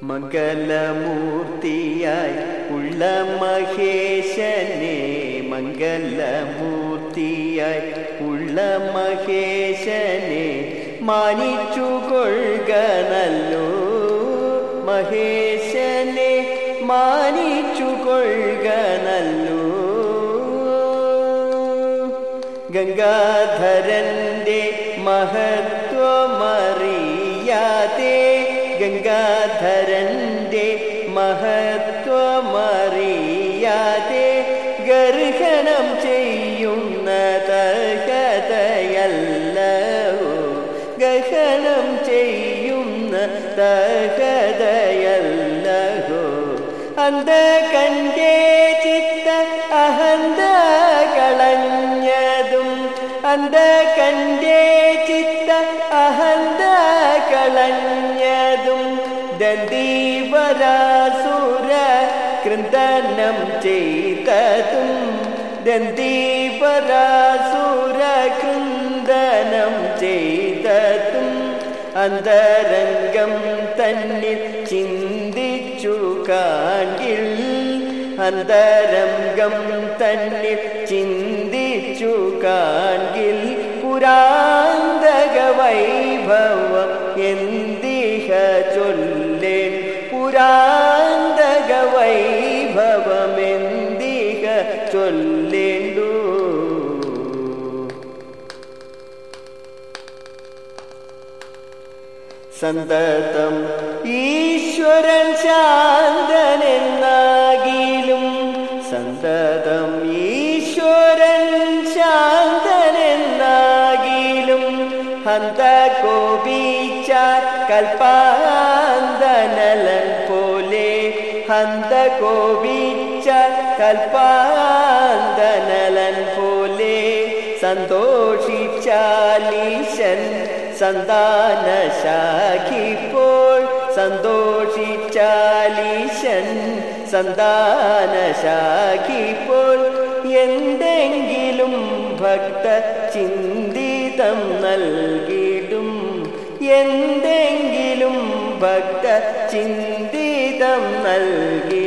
മംഗലമൂർത്തിയായി ഉള്ള മഹേശനെ മംഗലമൂർത്തിയായി ഉള്ള മഹേശനെ മാനിച്ചു കൊള്ളുക നല്ലോ മഹേശനെ മാനിച്ചു കൊള്ളുക നല്ലോ ഗംഗാധരന്റെ മഹത്വമറിയാതെ ഗംഗാധരന്റെ മഹത്വമറിയാതെ ഗർഹണം ചെയ്യുന്ന തകതയല്ലോ ഗഹനം ചെയ്യുന്ന തകതയല്ലോ അന്ത കണ്ടേ ചിത്ത അഹന്ത കളഞ്ഞതും അന്ത കണ്ടേ ചിത്ത അഹന്ത കളഞ്ഞതും ദന്തീവരാസുര കൃന്ദനം ചെയ്തതും ദന്തീവരാസുര കൃന്ദനം ചെയ്തതും അന്തരംഗം തന്നിൽ ചിന്തിച്ചു കാണ്ടിൽ അന്തരംഗം തന്നിൽ ചിന്തിച്ചു കാണ്ടിൽ പുരാന്തക വൈഭവം എന്തിഹ ചൊല്ലേൻ പുരാന്തക വൈഭവം എന്തിഹ ചൊല്ലേണ്ടു സന്തതം ഈശ്വരൻ ശാന്തനെന്നാകിലും സന്തതം ഈശ്വരൻ ശാന്തനെന്നാകിലും ഹന്ത കോപിച്ച കൽപ്പാന്തനലൻ പോലെ ഹന്ത കോപിച്ച കൽപ്പാന്തനലൻ പോലെ സന്തോഷിച്ചാലീശൻ സന്താനശാഖിപ്പോൾ സന്തോഷിച്ചാലീശൻ സന്താനശാഖിപ്പോൾ എന്തെങ്കിലും ഭക്ത ചിന്തിതം നൽകിടും എന്തെങ്കിലും ഭക്ത ചിന്തിതം നൽകി